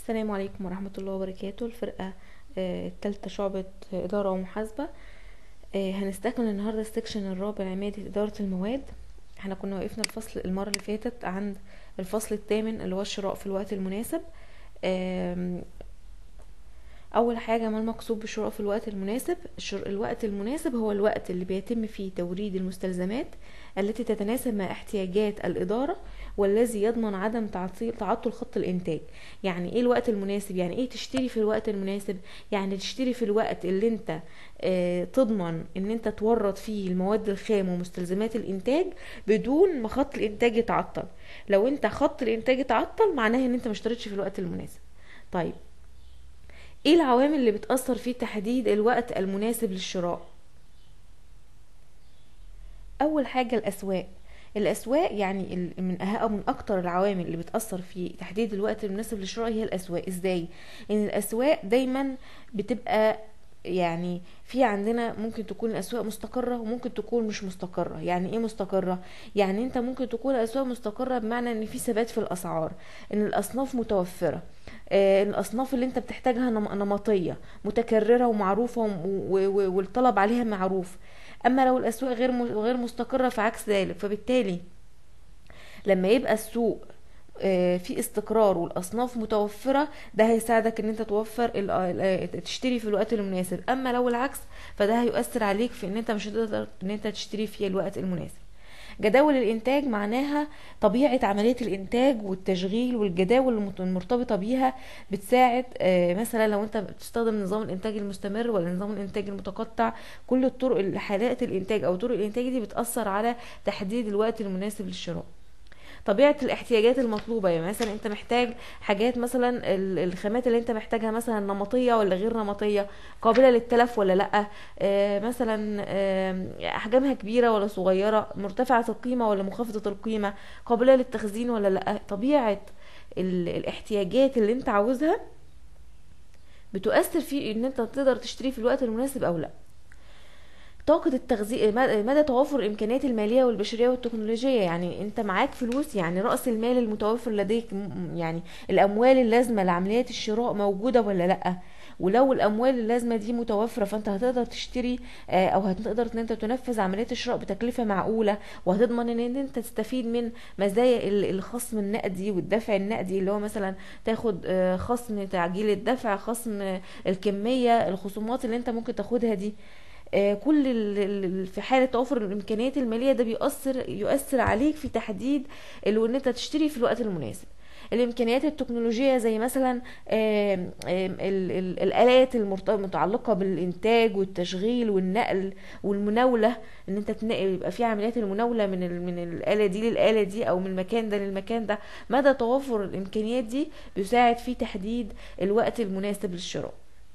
السلام عليكم ورحمة الله وبركاته الفرقة آه، التالتة شعبة إدارة ومحاسبة آه، هنستكمل النهاردة السكشن الرابع مادة إدارة المواد احنا كنا وقفنا الفصل المرة اللي فاتت عند الفصل الثامن اللي هو الشراء في الوقت المناسب آم، أول حاجة ما المقصود بالشراء في الوقت المناسب الشر- الوقت المناسب هو الوقت اللي بيتم فيه توريد المستلزمات التي تتناسب مع احتياجات الإدارة والذي يضمن عدم تعطيل تعطل خط الإنتاج يعني ايه الوقت المناسب يعني ايه تشتري في الوقت المناسب يعني تشتري في الوقت اللي انت اه تضمن ان انت تورد فيه المواد الخام ومستلزمات الانتاج بدون ما خط الانتاج يتعطل لو انت خط الانتاج اتعطل معناها ان انت ما اشتريتش في الوقت المناسب طيب ايه العوامل اللي بتأثر في تحديد الوقت المناسب للشراء اول حاجة الاسواق الاسواق يعني ال- من أهم من اكتر العوامل اللي بتاثر في تحديد الوقت المناسب للشراء هي الاسواق ازاي ان الاسواق دايما بتبقى يعني في عندنا ممكن تكون الاسواق مستقره وممكن تكون مش مستقره يعني ايه مستقره يعني انت ممكن تكون الاسواق مستقره بمعنى ان في ثبات في الاسعار ان الاصناف متوفره آه، الاصناف اللي انت بتحتاجها نم- نمطيه متكرره ومعروفه وم- و- و- والطلب عليها معروف اما لو الاسواق غير م- غير مستقره فعكس ذلك فبالتالي لما يبقى السوق آه، في استقرار والاصناف متوفره ده هيساعدك ان انت توفر ال- ال- تشتري في الوقت المناسب اما لو العكس فده هيؤثر عليك في ان انت مش هتقدر ان انت تشتري في الوقت المناسب جداول الانتاج معناها طبيعه عمليه الانتاج والتشغيل والجداول المت- المرتبطه بيها بتساعد آه، مثلا لو انت بتستخدم نظام الانتاج المستمر ولا نظام الانتاج المتقطع كل الطرق حالات الانتاج او طرق الانتاج دي بتاثر على تحديد الوقت المناسب للشراء طبيعه الاحتياجات المطلوبه يعني مثلا انت محتاج حاجات مثلا ال- الخامات اللي انت محتاجها مثلا نمطيه ولا غير نمطيه قابله للتلف ولا لا آه مثلا آه احجامها كبيره ولا صغيره مرتفعه القيمه ولا منخفضه القيمه قابله للتخزين ولا لا طبيعه ال- الاحتياجات اللي انت عاوزها بتؤثر في ان انت تقدر تشتري في الوقت المناسب او لا طاقة التخزين مدى توافر الإمكانيات المالية والبشرية والتكنولوجية يعني أنت معاك فلوس يعني رأس المال المتوفر لديك م- يعني الأموال اللازمة لعمليات الشراء موجودة ولا لأ ولو الأموال اللازمة دي متوفرة فأنت هتقدر تشتري آه، أو هتقدر إن أنت تنفذ عمليات الشراء بتكلفة معقولة وهتضمن إن أنت تستفيد من مزايا ال- الخصم النقدي والدفع النقدي اللي هو مثلا تاخد آه، خصم تعجيل الدفع خصم آه، الكمية الخصومات اللي أنت ممكن تاخدها دي آه، كل ال- ال- ال- في حاله توفر الامكانيات الماليه ده بيؤثر يؤثر عليك في تحديد ال- ان انت تشتري في الوقت المناسب الامكانيات التكنولوجيه زي مثلا آم، آم، ال- ال- الالات المرت- المتعلقه بالانتاج والتشغيل والنقل والمناوله ان انت تنقل يبقى في عمليات المناوله من ال- من الاله دي للاله دي او من المكان ده للمكان ده مدى توفر الامكانيات دي بيساعد في تحديد الوقت المناسب للشراء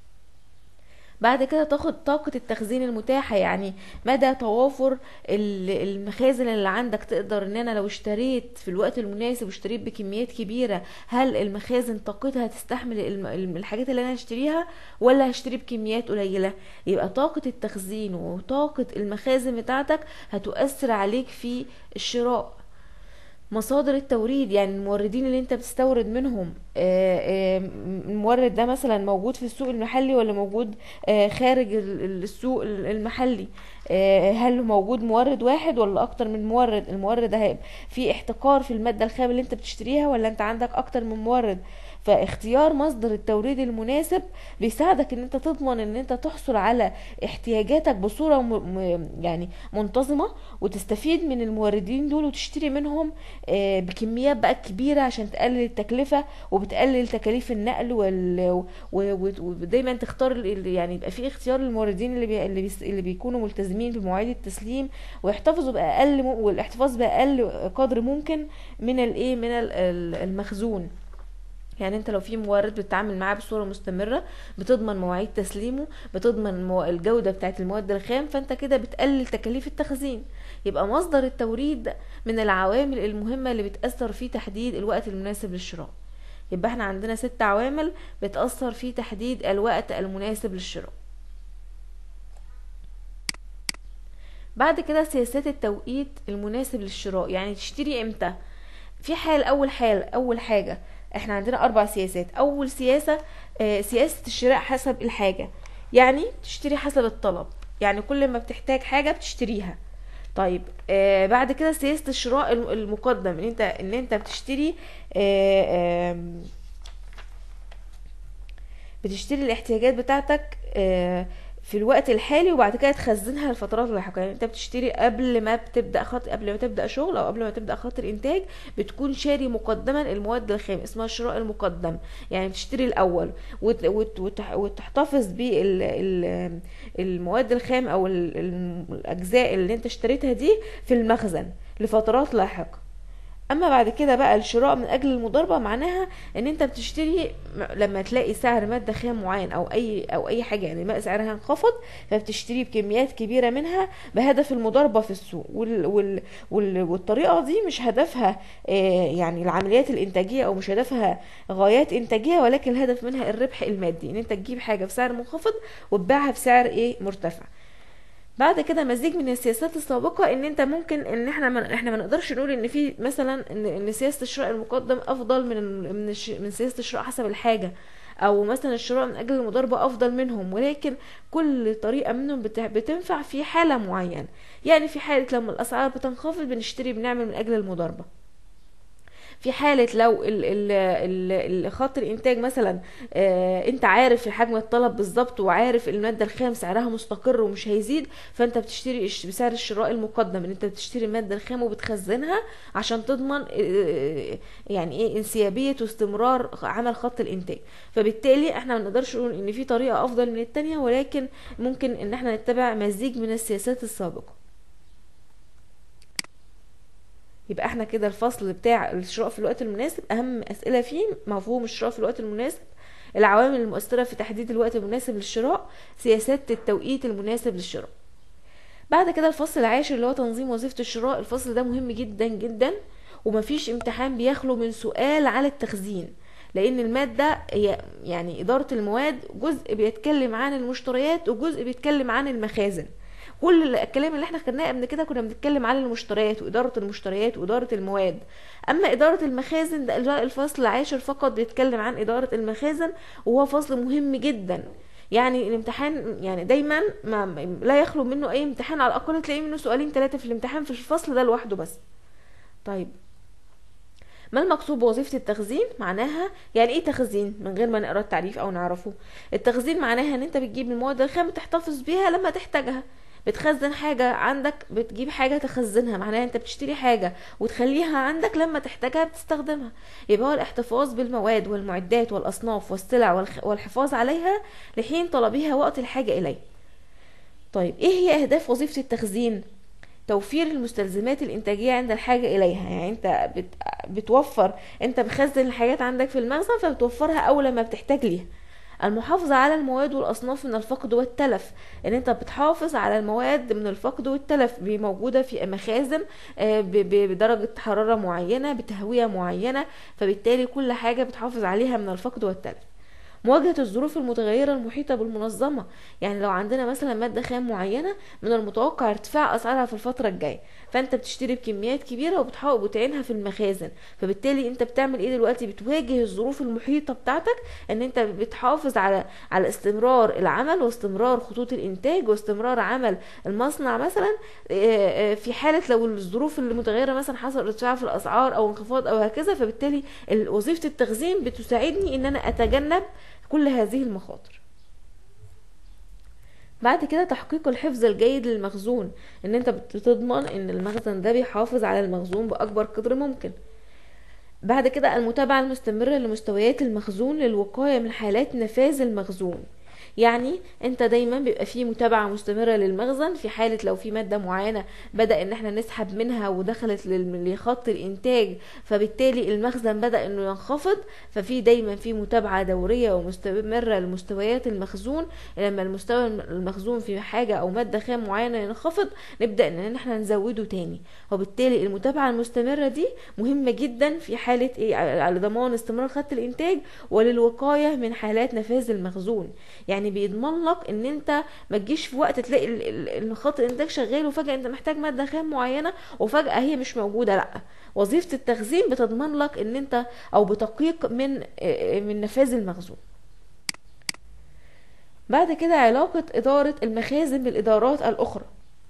بعد كده تاخد طاقة التخزين المتاحة يعني مدى توافر ال- المخازن اللي عندك تقدر ان انا لو اشتريت في الوقت المناسب واشتريت بكميات كبيرة هل المخازن طاقتها تستحمل الم- الم- الحاجات اللي انا هشتريها ولا هشتري بكميات قليلة يبقى طاقة التخزين وطاقة المخازن بتاعتك هتؤثر عليك في الشراء مصادر التوريد يعني الموردين اللي انت بتستورد منهم آه، آه، المورد ده مثلا موجود في السوق المحلي ولا موجود آه، خارج ال- ال- السوق ال- المحلي آه، هل موجود مورد واحد ولا اكتر من مورد المورد ده هيبقى في احتكار في المادة الخام اللي انت بتشتريها ولا انت عندك اكتر من مورد فاختيار مصدر التوريد المناسب بيساعدك ان انت تضمن ان انت تحصل على احتياجاتك بصورة م... م... يعني منتظمة وتستفيد من الموردين دول وتشتري منهم آه، بكميات بقى كبيرة عشان تقلل التكلفة وبتقلل تكاليف النقل وال... و- و- ودايما تختار ال- يعني يبقى في اختيار للموردين اللي بي... اللي, بيس... اللي بيكونوا ملتزمين بمواعيد التسليم ويحتفظوا بأقل م... والاحتفاظ بأقل قدر ممكن من الايه من ال- ال- المخزون يعني انت لو في مورد بتتعامل معاه بصوره مستمره بتضمن مواعيد تسليمه بتضمن مو- الجوده بتاعت المواد الخام فانت كده بتقلل تكاليف التخزين يبقى مصدر التوريد من العوامل المهمه اللي بتاثر في تحديد الوقت المناسب للشراء يبقى احنا عندنا ست عوامل بتاثر في تحديد الوقت المناسب للشراء بعد كده سياسات التوقيت المناسب للشراء يعني تشتري امتى في حال اول حال اول حاجه احنا عندنا اربع سياسات اول سياسه آه، سياسه الشراء حسب الحاجه يعني تشتري حسب الطلب يعني كل ما بتحتاج حاجه بتشتريها طيب آه بعد كده سياسه الشراء الم- المقدم ان انت ان انت بتشتري آه آم، بتشتري الاحتياجات بتاعتك آه، في الوقت الحالي وبعد كده تخزنها لفترات لاحقه يعني انت بتشتري قبل ما بتبدا خط قبل ما تبدا شغل او قبل ما تبدا خط الانتاج بتكون شاري مقدما المواد الخام اسمها الشراء المقدم يعني بتشتري الاول وت- وت- وتح- وتحتفظ بالمواد الخام او ال- ال- الاجزاء اللي انت اشتريتها دي في المخزن لفترات لاحقه اما بعد كده بقى الشراء من اجل المضاربه معناها ان انت بتشتري م- لما تلاقي سعر ماده خام معين او اي او اي حاجه يعني ما سعرها انخفض فبتشتري بكميات كبيره منها بهدف المضاربه في السوق وال وال وال والطريقه دي مش هدفها آه، يعني العمليات الانتاجيه او مش هدفها غايات انتاجيه ولكن الهدف منها الربح المادي ان انت تجيب حاجه بسعر منخفض وتبيعها بسعر ايه مرتفع بعد كده مزيج من السياسات السابقه ان انت ممكن ان احنا ما احنا ما نقدرش نقول ان في مثلا ان ان سياسه الشراء المقدم افضل من ال- من الش- من سياسه الشراء حسب الحاجه او مثلا الشراء من اجل المضاربه افضل منهم ولكن كل طريقه منهم بت- بتنفع في حاله معينه يعني في حاله لما الاسعار بتنخفض بنشتري بنعمل من اجل المضاربه في حالة لو ال ال ال ال- خط الإنتاج مثلا آه أنت عارف حجم الطلب بالظبط وعارف المادة الخام سعرها مستقر ومش هيزيد فأنت بتشتري الش- بسعر الشراء المقدم إن أنت بتشتري المادة الخام وبتخزنها عشان تضمن آه، يعني إيه انسيابية واستمرار عمل خط الإنتاج فبالتالي احنا ما نقدرش نقول إن في طريقة أفضل من التانية ولكن ممكن إن احنا نتبع مزيج من السياسات السابقة يبقى احنا كده الفصل بتاع الشراء في الوقت المناسب اهم اسئله فيه مفهوم الشراء في الوقت المناسب العوامل المؤثره في تحديد الوقت المناسب للشراء سياسات التوقيت المناسب للشراء بعد كده الفصل العاشر اللي هو تنظيم وظيفه الشراء الفصل ده مهم جدا جدا ومفيش امتحان بيخلو من سؤال على التخزين لان الماده هي يعني اداره المواد جزء بيتكلم عن المشتريات وجزء بيتكلم عن المخازن كل الكلام اللي احنا خدناه قبل كده كنا بنتكلم عن المشتريات وإدارة المشتريات وإدارة المواد أما إدارة المخازن ده الفصل العاشر فقط بيتكلم عن إدارة المخازن وهو فصل مهم جدا يعني الامتحان يعني دايما ما ما- لا يخلو منه أي امتحان على الأقل تلاقي منه سؤالين ثلاثة في الامتحان في الفصل ده لوحده بس طيب ما المقصود بوظيفة التخزين؟ معناها يعني ايه تخزين من غير ما نقرا التعريف او نعرفه التخزين معناها ان انت بتجيب المواد الخام تحتفظ بيها لما تحتاجها بتخزن حاجة عندك بتجيب حاجة تخزنها معناها انت بتشتري حاجة وتخليها عندك لما تحتاجها بتستخدمها يبقى هو الاحتفاظ بالمواد والمعدات والأصناف والسلع والخ- والحفاظ عليها لحين طلبها وقت الحاجة إليه طيب ايه هي أهداف وظيفة التخزين؟ توفير المستلزمات الإنتاجية عند الحاجة إليها يعني أنت بت... بتوفر أنت مخزن الحاجات عندك في المخزن فبتوفرها أول ما بتحتاج ليها المحافظة على المواد والأصناف من الفقد والتلف ان انت بتحافظ على المواد من الفقد والتلف بي- موجودة في مخازن آه، ب- ب- بدرجة حرارة معينة بتهوية معينة فبالتالي كل حاجة بتحافظ عليها من الفقد والتلف مواجهة الظروف المتغيرة المحيطة بالمنظمة يعني لو عندنا مثلا مادة خام معينة من المتوقع ارتفاع أسعارها في الفترة الجاية فأنت بتشتري بكميات كبيرة وبتحاول وتعينها في المخازن فبالتالي أنت بتعمل إيه دلوقتي بتواجه الظروف المحيطة بتاعتك ان انت بتحافظ على على استمرار العمل واستمرار خطوط الانتاج واستمرار عمل المصنع مثلا آه، آه، في حاله لو الظروف المتغيره مثلا حصل ارتفاع في الاسعار او انخفاض او هكذا فبالتالي ال- وظيفه التخزين بتساعدني ان انا اتجنب كل هذه المخاطر بعد كده تحقيق الحفظ الجيد للمخزون ان انت بتضمن ان المخزن ده بيحافظ على المخزون باكبر قدر ممكن بعد كده المتابعة المستمرة لمستويات المخزون للوقاية من حالات نفاذ المخزون يعني انت دايما بيبقى في متابعة مستمرة للمخزن في حالة لو في مادة معينة بدأ ان احنا نسحب منها ودخلت لل- لخط الانتاج فبالتالي المخزن بدأ انه ينخفض ففي دايما في متابعة دورية ومستمرة لمستويات المخزون لما المستوى المخزون في حاجة او مادة خام معينة ينخفض نبدأ ان احنا نزوده تاني وبالتالي المتابعة المستمرة دي مهمة جدا في حالة ايه على ضمان استمرار خط الانتاج وللوقاية من حالات نفاذ المخزون يعني يعني بيضمن لك ان انت ما تجيش في وقت تلاقي ال- ال- ال- خط الانتاج شغال وفجاه انت محتاج ماده خام معينه وفجاه هي مش موجوده لا وظيفه التخزين بتضمن لك ان انت او بتقيق من آه، من نفاذ المخزون بعد كده علاقة إدارة المخازن بالإدارات الأخرى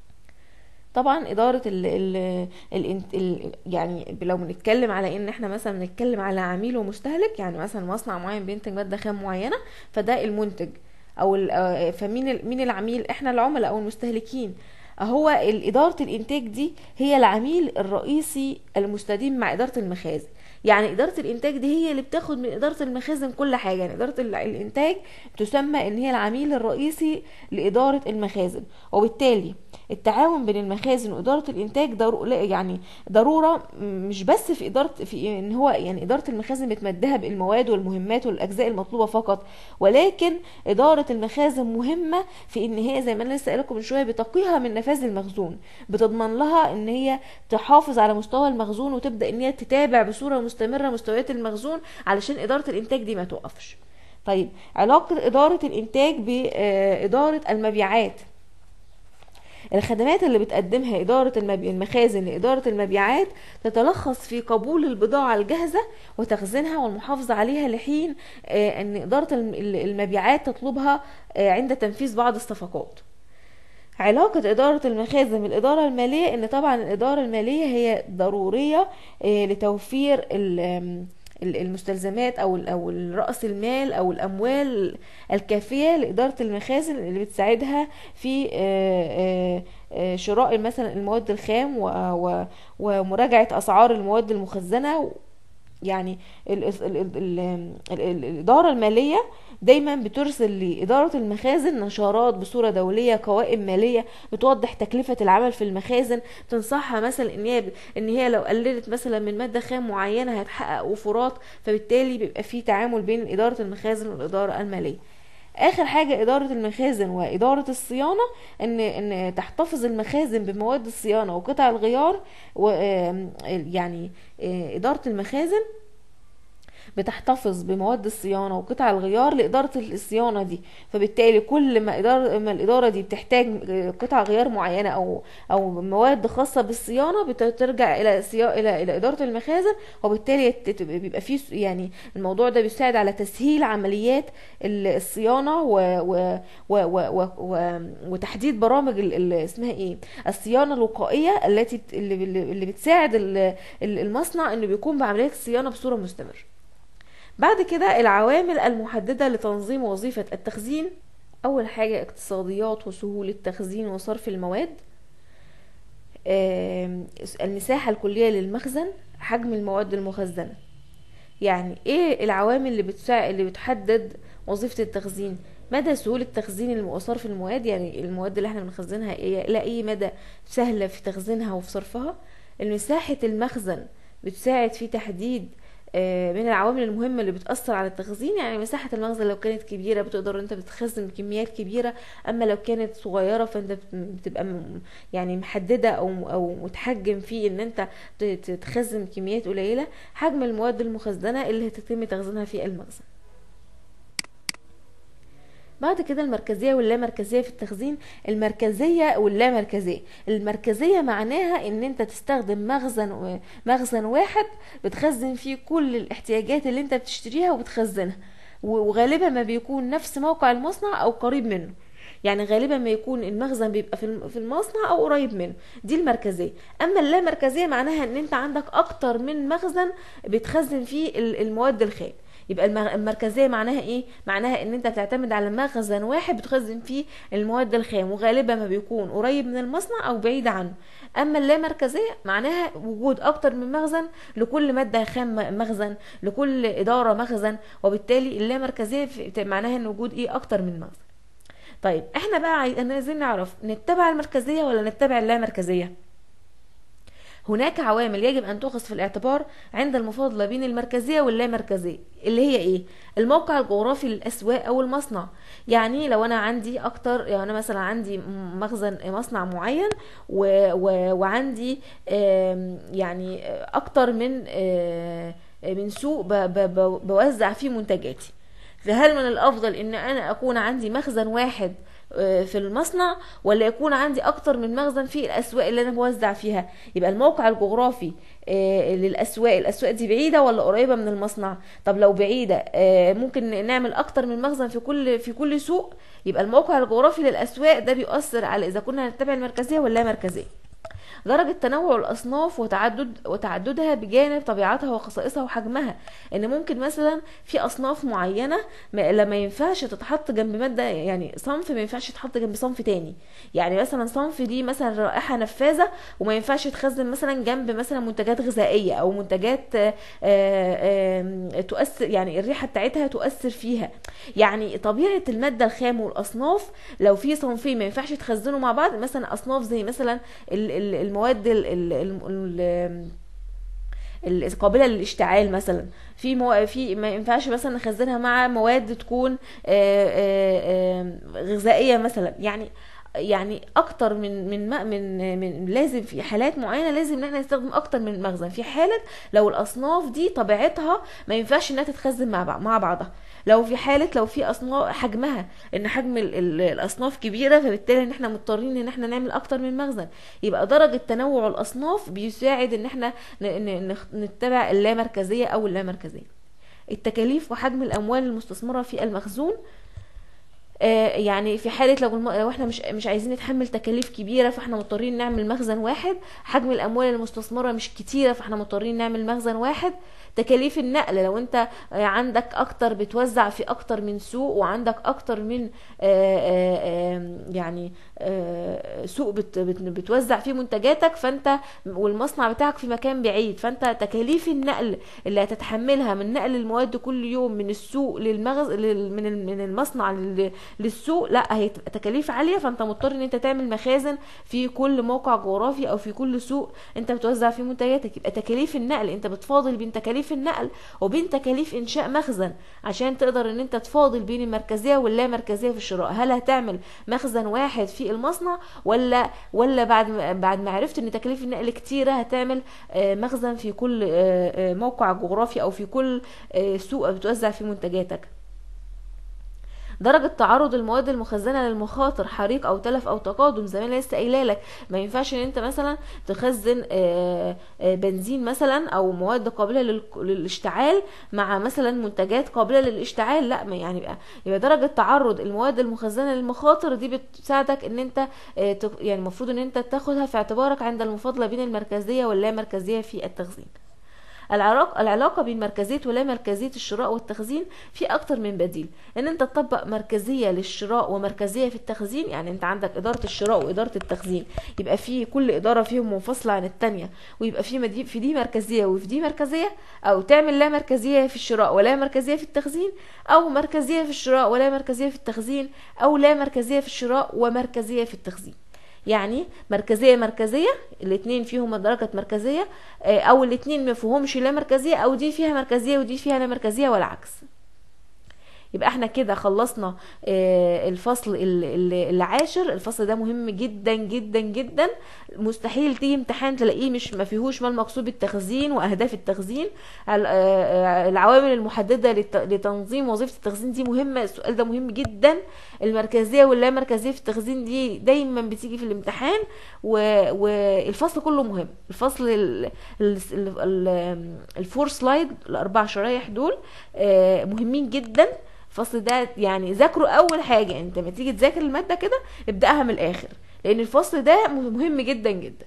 طبعا إدارة ال ال ال ال يعني لو بنتكلم على إن إحنا مثلا بنتكلم على عميل ومستهلك يعني مثلا مصنع معين بينتج مادة خام معينة فده المنتج أو ال- آه، فمين ال- مين العميل إحنا العملاء أو المستهلكين هو ال- إدارة الإنتاج دي هي العميل الرئيسي المستديم مع إدارة المخازن يعني إدارة الإنتاج دي هي اللي بتاخد من إدارة المخازن كل حاجة يعني إدارة ال- الإنتاج تسمى إن هي العميل الرئيسي لإدارة المخازن وبالتالي التعاون بين المخازن وإدارة الإنتاج ضرو... لا، يعني ضرورة مش بس في إدارة في إن هو يعني إدارة المخازن بتمدها بالمواد والمهمات والأجزاء المطلوبة فقط ولكن إدارة المخازن مهمة في إن هي زي ما أنا لسه قايله لكم من شوية بتقيها من نفاذ المخزون بتضمن لها إن هي تحافظ على مستوى المخزون وتبدأ إن هي تتابع بصورة مستمرة مستويات المخزون علشان إدارة الإنتاج دي ما توقفش طيب علاقة إدارة الإنتاج بإدارة المبيعات الخدمات اللي بتقدمها إدارة المبي... المخازن لإدارة المبيعات تتلخص في قبول البضاعة الجاهزة وتخزينها والمحافظة عليها لحين آه، أن إدارة الم- المبيعات تطلبها آه، عند تنفيذ بعض الصفقات علاقة إدارة المخازن بالإدارة المالية إن طبعا الإدارة المالية هي ضرورية آه، لتوفير ال- آم، ال- المستلزمات أو ال- أو رأس المال أو الأموال الكافية لإدارة المخازن اللي بتساعدها في آه، آه، آه، شراء مثلا المواد الخام و- و- ومراجعة أسعار المواد المخزنة يعني ال ال ال ال ال ال الإدارة المالية دايما بترسل لإدارة المخازن نشرات بصورة دولية قوائم مالية بتوضح تكلفة العمل في المخازن تنصحها مثلا ان هي ان هي لو قللت مثلا من مادة خام معينة هتحقق وفرات فبالتالي بيبقى في تعامل بين إدارة المخازن والإدارة المالية اخر حاجه اداره المخازن واداره الصيانه ان ان تحتفظ المخازن بمواد الصيانه وقطع الغيار و آم، يعني آه، اداره المخازن بتحتفظ بمواد الصيانه وقطع الغيار لاداره الصيانه دي فبالتالي كل ما اداره ما الاداره دي بتحتاج قطع غيار معينه او او مواد خاصه بالصيانه بترجع الى صيا... الى الى اداره المخازن وبالتالي تت- بيبقى فيه س- يعني الموضوع ده بيساعد على تسهيل عمليات ال- الصيانه و... و... و... و... و... و... وتحديد برامج ال... ال... اسمها ايه الصيانه الوقائيه التي بت- اللي اللي بتساعد ال- ال- المصنع انه بيقوم بعمليات الصيانه بصوره مستمره بعد كده العوامل المحددة لتنظيم وظيفة التخزين أول حاجة اقتصاديات وسهولة تخزين وصرف المواد آم، المساحة الكلية للمخزن حجم المواد المخزنة يعني ايه العوامل اللي بتساعد اللي بتحدد وظيفة التخزين مدى سهولة تخزين الم- وصرف المواد يعني المواد اللي احنا بنخزنها ايه الى اي مدى سهلة في تخزينها وفي صرفها مساحة المخزن بتساعد في تحديد آه، من العوامل المهمة اللي بتأثر على التخزين يعني مساحة المخزن لو كانت كبيرة بتقدر انت بتخزن كميات كبيرة اما لو كانت صغيرة فانت بت- بتبقى م- يعني محددة او او متحجم في ان انت ت- ت- تخزن كميات قليلة حجم المواد المخزنة اللي هتتم تخزينها في المخزن بعد كده المركزية واللامركزية في التخزين المركزية واللامركزية المركزية معناها ان انت تستخدم مخزن مخزن واحد بتخزن فيه كل الاحتياجات اللي انت بتشتريها وبتخزنها وغالبا ما بيكون نفس موقع المصنع او قريب منه يعني غالبا ما يكون المخزن بيبقى في الم- في المصنع او قريب منه دي المركزيه اما اللامركزيه معناها ان انت عندك اكتر من مخزن بتخزن فيه ال- المواد الخام يبقى المغ- المركزيه معناها ايه معناها ان انت بتعتمد على مخزن واحد بتخزن فيه المواد الخام وغالبا ما بيكون قريب من المصنع او بعيد عنه اما اللامركزيه معناها وجود اكتر من مخزن لكل ماده خام مخزن لكل اداره مخزن وبالتالي اللامركزيه في- معناها ان وجود ايه اكتر من مخزن طيب احنا بقى عايز- عايزين نعرف نتبع المركزيه ولا نتبع اللامركزيه هناك عوامل يجب ان تؤخذ في الاعتبار عند المفاضله بين المركزيه واللامركزيه اللي هي ايه الموقع الجغرافي للاسواق او المصنع يعني لو انا عندي اكتر يعني انا مثلا عندي م- مخزن مصنع معين و و وعندي آم، يعني اكتر من آه، من سوق ب ب ب بوزع فيه منتجاتي فهل من الافضل ان انا اكون عندي مخزن واحد آه، في المصنع ولا يكون عندي اكتر من مخزن في الاسواق اللي انا بوزع فيها يبقى الموقع الجغرافي آه، للاسواق الاسواق دي بعيده ولا قريبه من المصنع طب لو بعيده آه، ممكن نعمل اكتر من مخزن في كل في كل سوق يبقى الموقع الجغرافي للاسواق ده بيؤثر على اذا كنا هنتبع المركزيه ولا لا مركزيه درجة تنوع الأصناف وتعدد وتعددها بجانب طبيعتها وخصائصها وحجمها إن ممكن مثلا في أصناف معينة ما لما ينفعش تتحط جنب مادة يعني صنف ما ينفعش يتحط جنب صنف تاني يعني مثلا صنف دي مثلا رائحة نفاذة وما ينفعش تخزن مثلا جنب مثلا منتجات غذائية أو منتجات آه، آه، تؤثر يعني الريحة بتاعتها تؤثر فيها يعني طبيعة المادة الخام والأصناف لو في صنفين ما ينفعش تخزنوا مع بعض مثلا أصناف زي مثلا ال- ال- المواد ال ال ال ال القابله للاشتعال مثلا في مو... في ما ينفعش مثلا نخزنها مع مواد تكون آه، آه، آه، غذائيه مثلا يعني يعني اكتر من من ما- من من لازم في حالات معينه لازم ان احنا نستخدم اكتر من مخزن في حاله لو الاصناف دي طبيعتها ما ينفعش انها تتخزن مع بعض مع بعضها لو في حاله لو في اصناف حجمها ان حجم ال- ال- الاصناف كبيره فبالتالي ان احنا مضطرين ان احنا نعمل اكتر من مخزن يبقى درجه تنوع الاصناف بيساعد ان احنا ن- ن- نخ- نتبع اللامركزيه او اللامركزيه التكاليف وحجم الاموال المستثمره في المخزون آه، يعني في حالة لو الم... لو احنا مش مش عايزين نتحمل تكاليف كبيرة فاحنا مضطرين نعمل مخزن واحد حجم الأموال المستثمرة مش كتيرة فاحنا مضطرين نعمل مخزن واحد تكاليف النقل لو انت آه، عندك اكتر بتوزع في اكتر من سوق وعندك اكتر من آه، آه، آه، يعني آه، سوق بت- بت- بتوزع فيه منتجاتك فانت والمصنع بتاعك في مكان بعيد فانت تكاليف النقل اللي هتتحملها من نقل المواد كل يوم من السوق للمغز لل- من ال- من المصنع لل- للسوق لا هتبقى تكاليف عاليه فانت مضطر ان انت تعمل مخازن في كل موقع جغرافي او في كل سوق انت بتوزع فيه منتجاتك يبقى تكاليف النقل انت بتفاضل بين تكاليف النقل وبين تكاليف انشاء مخزن عشان تقدر ان انت تفاضل بين المركزيه واللامركزيه في الشراء هل هتعمل مخزن واحد في المصنع ولا ولا بعد ما بعد ما عرفت ان تكاليف النقل كتيره هتعمل آه، مخزن في كل آه، آه، موقع جغرافي او في كل آه، سوق بتوزع فيه منتجاتك درجة تعرض المواد المخزنة للمخاطر حريق او تلف او تقادم زي ما انا لسه قايله لك ما ينفعش ان انت مثلا تخزن آه، آه، بنزين مثلا او مواد قابلة لل- للاشتعال مع مثلا منتجات قابلة للاشتعال لا ما يعني يبقى يبقى درجة تعرض المواد المخزنة للمخاطر دي بتساعدك ان انت آه، تق- يعني المفروض ان انت تاخدها في اعتبارك عند المفاضلة بين المركزية واللامركزية في التخزين العلاقة العلاقة بين مركزية ولا مركزية الشراء والتخزين في أكتر من بديل إن أنت تطبق مركزية للشراء ومركزية في التخزين يعني أنت عندك إدارة الشراء وإدارة التخزين يبقى في كل إدارة فيهم منفصلة عن التانية ويبقى في مدي في دي مركزية وفي دي مركزية أو تعمل لا مركزية في الشراء ولا مركزية في التخزين أو مركزية في الشراء ولا مركزية في التخزين أو لا مركزية في الشراء ومركزية في التخزين يعني مركزيه مركزيه الاثنين فيهم درجه مركزيه آه، او الاثنين ما فيهمش لا مركزيه او دي فيها مركزيه ودي فيها لا مركزيه والعكس يبقى احنا كده خلصنا آه، الفصل ال- ال- العاشر الفصل ده مهم جدا جدا جدا مستحيل تيجي امتحان تلاقيه مش ما فيهوش ما المقصود بالتخزين واهداف التخزين ال- آه، آه، العوامل المحدده للت- لتنظيم وظيفه التخزين دي مهمه السؤال ده مهم جدا المركزيه واللامركزيه في التخزين دي دايما بتيجي في الامتحان و- والفصل كله مهم الفصل ال- ال- ال- ال- الفور سلايد الاربع شرايح دول آه، مهمين جدا الفصل ده يعني ذاكره اول حاجه انت لما تيجي تذاكر الماده كده ابداها من الاخر لان الفصل ده مهم جدا جدا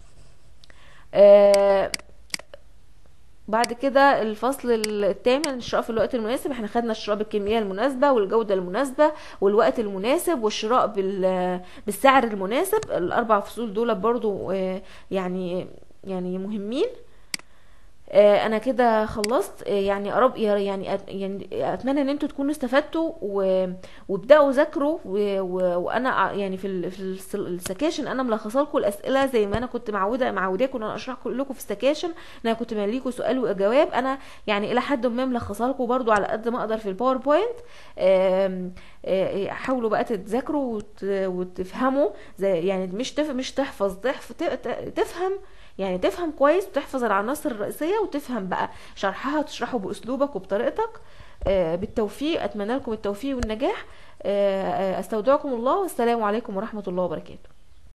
آه بعد كده الفصل الثامن الشراء في الوقت المناسب احنا خدنا الشراء بالكميه المناسبه والجوده المناسبه والوقت المناسب والشراء بال بالسعر المناسب الاربع فصول دول برضو آه، يعني يعني مهمين آه، انا كده خلصت آه، يعني قرب يعني أت- يعني اتمنى ان انتوا تكونوا استفدتوا و- وابداوا ذاكروا و- و- وانا ع- يعني في ال- في الس- السكاشن انا ملخصه لكم الاسئله زي ما انا كنت معوده معوداكم ان انا اشرح لكم في السكاشن ان انا كنت ماليكم سؤال وجواب انا يعني الى حد ما ملخصه لكم برضو على قد ما اقدر في الباوربوينت آم، آه، حاولوا بقى تتذاكروا وت- وتفهموا زي يعني مش تف مش تحفظ تحف ت- ت- تفهم يعني تفهم كويس وتحفظ العناصر الرئيسية وتفهم بقى شرحها تشرحه بأسلوبك وبطريقتك آه، بالتوفيق اتمنى لكم التوفيق والنجاح آه، آه، استودعكم الله والسلام عليكم ورحمة الله وبركاته